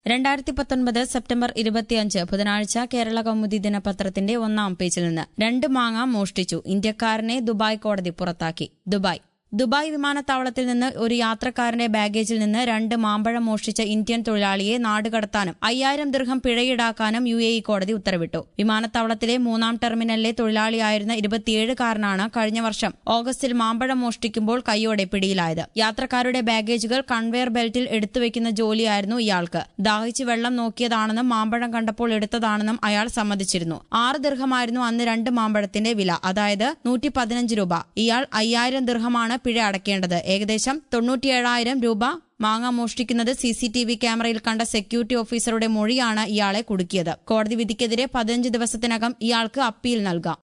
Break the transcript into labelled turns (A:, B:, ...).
A: രണ്ടായിരത്തി പത്തൊൻപത് സെപ്റ്റംബർ ഇരുപത്തിയഞ്ച് ബുധനാഴ്ച കേരള കൗമുദി ദിനപത്രത്തിന്റെ ഒന്നാം പേജിൽ നിന്ന് രണ്ട് മാങ്ങ മോഷ്ടിച്ചു ഇന്ത്യക്കാരനെ ദുബായ് കോടതി പുറത്താക്കി ദുബായ് ദുബായ് വിമാനത്താവളത്തിൽ നിന്ന് ഒരു യാത്രക്കാരന്റെ ബാഗേജിൽ നിന്ന് രണ്ട് മാമ്പഴം മോഷ്ടിച്ച ഇന്ത്യൻ തൊഴിലാളിയെ നാടുകടത്താനും അയ്യായിരം ദീർഘം പിഴയീടാക്കാനും യു എ ഇ കോടതി ഉത്തരവിട്ടു വിമാനത്താവളത്തിലെ മൂന്നാം ടെർമിനലിലെ തൊഴിലാളിയായിരുന്ന ഇരുപത്തിയേഴുകാരനാണ് കഴിഞ്ഞ വർഷം ഓഗസ്റ്റിൽ മാമ്പഴം മോഷ്ടിക്കുമ്പോൾ കൈയോടെ പിടിയിലായത് യാത്രക്കാരുടെ ബാഗേജുകൾ കൺവെയർ ബെൽറ്റിൽ എടുത്തുവെക്കുന്ന ജോലിയായിരുന്നു ഇയാൾക്ക് ദാഹിച്ച് വെള്ളം നോക്കിയതാണെന്നും മാമ്പഴം കണ്ടപ്പോൾ എടുത്തതാണെന്നും അയാൾ സമ്മതിച്ചിരുന്നു ആറ് ദീർഘമായിരുന്നു അന്ന് രണ്ട് മാമ്പഴത്തിന്റെ വില അതായത് നൂറ്റി പതിനഞ്ച് രൂപ ഇയാൾ അയ്യായിരം ദീർഘമാണ് പിഴ അടയ്ക്കേണ്ടത് ഏകദേശം തൊണ്ണൂറ്റിയേഴായിരം രൂപ മാങ്ങ മോഷ്ടിക്കുന്നത് സി സി ടി വി ക്യാമറയിൽ കണ്ട സെക്യൂരിറ്റി ഓഫീസറുടെ മൊഴിയാണ് ഇയാളെ കുടുക്കിയത് കോടതി വിധിക്കെതിരെ പതിനഞ്ച് ദിവസത്തിനകം ഇയാൾക്ക് അപ്പീൽ നൽകാം